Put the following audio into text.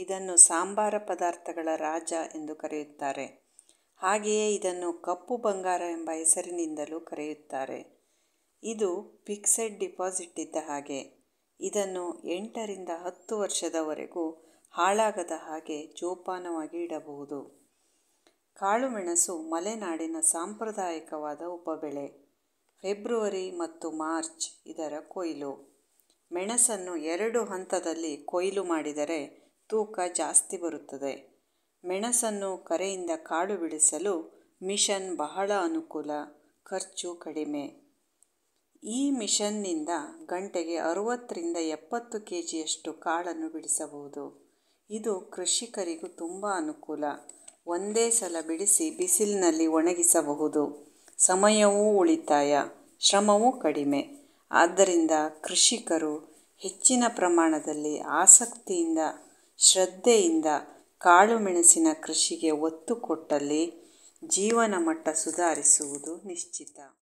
ಇದನ್ನು ಸಾಂಬಾರ ಪದಾರ್ಥಗಳ ರಾಜ ಎಂದು ಕರೆಯುತ್ತಾರೆ ಹಾಗೆಯೇ ಇದನ್ನು ಕಪ್ಪು ಬಂಗಾರ ಎಂಬ ಹೆಸರಿನಿಂದಲೂ ಕರೆಯುತ್ತಾರೆ ಇದು ಫಿಕ್ಸೆಡ್ ಡಿಪಾಸಿಟ್ ಇದ್ದ ಹಾಗೆ ಇದನ್ನು ಎಂಟರಿಂದ ಹತ್ತು ವರ್ಷದವರೆಗೂ ಹಾಳಾಗದ ಹಾಗೆ ಜೋಪಾನವಾಗಿ ಇಡಬಹುದು ಕಾಳುಮೆಣಸು ಮಲೆನಾಡಿನ ಸಾಂಪ್ರದಾಯಿಕವಾದ ಉಪಬೆಳೆ ಫೆಬ್ರುವರಿ ಮತ್ತು ಮಾರ್ಚ್ ಇದರ ಕೊಯ್ಲು ಮೆಣಸನ್ನು ಎರಡು ಹಂತದಲ್ಲಿ ಕೊಯ್ಲು ಮಾಡಿದರೆ ತೂಕ ಜಾಸ್ತಿ ಬರುತ್ತದೆ ಮೆಣಸನ್ನು ಕರೆಯಿಂದ ಕಾಳು ಬಿಡಿಸಲು ಮಿಷನ್ ಬಹಳ ಅನುಕೂಲ ಖರ್ಚು ಕಡಿಮೆ ಈ ಮಿಷನ್ನಿಂದ ಗಂಟೆಗೆ ಅರುವತ್ತರಿಂದ ಎಪ್ಪತ್ತು ಕೆ ಜಿಯಷ್ಟು ಕಾಳನ್ನು ಬಿಡಿಸಬಹುದು ಇದು ಕೃಷಿಕರಿಗೂ ತುಂಬ ಅನುಕೂಲ ಒಂದೇ ಸಲ ಬಿಡಿಸಿ ಬಿಸಿಲಿನಲ್ಲಿ ಒಣಗಿಸಬಹುದು ಸಮಯವೂ ಉಳಿತಾಯ ಶ್ರಮವೂ ಕಡಿಮೆ ಆದ್ದರಿಂದ ಕೃಷಿಕರು ಹೆಚ್ಚಿನ ಪ್ರಮಾಣದಲ್ಲಿ ಆಸಕ್ತಿಯಿಂದ ಶ್ರದ್ಧೆಯಿಂದ ಕಾಳುಮೆಣಸಿನ ಕೃಷಿಗೆ ಒತ್ತು ಕೊಟ್ಟಲ್ಲಿ ಜೀವನ ಮಟ್ಟ ಸುಧಾರಿಸುವುದು ನಿಶ್ಚಿತ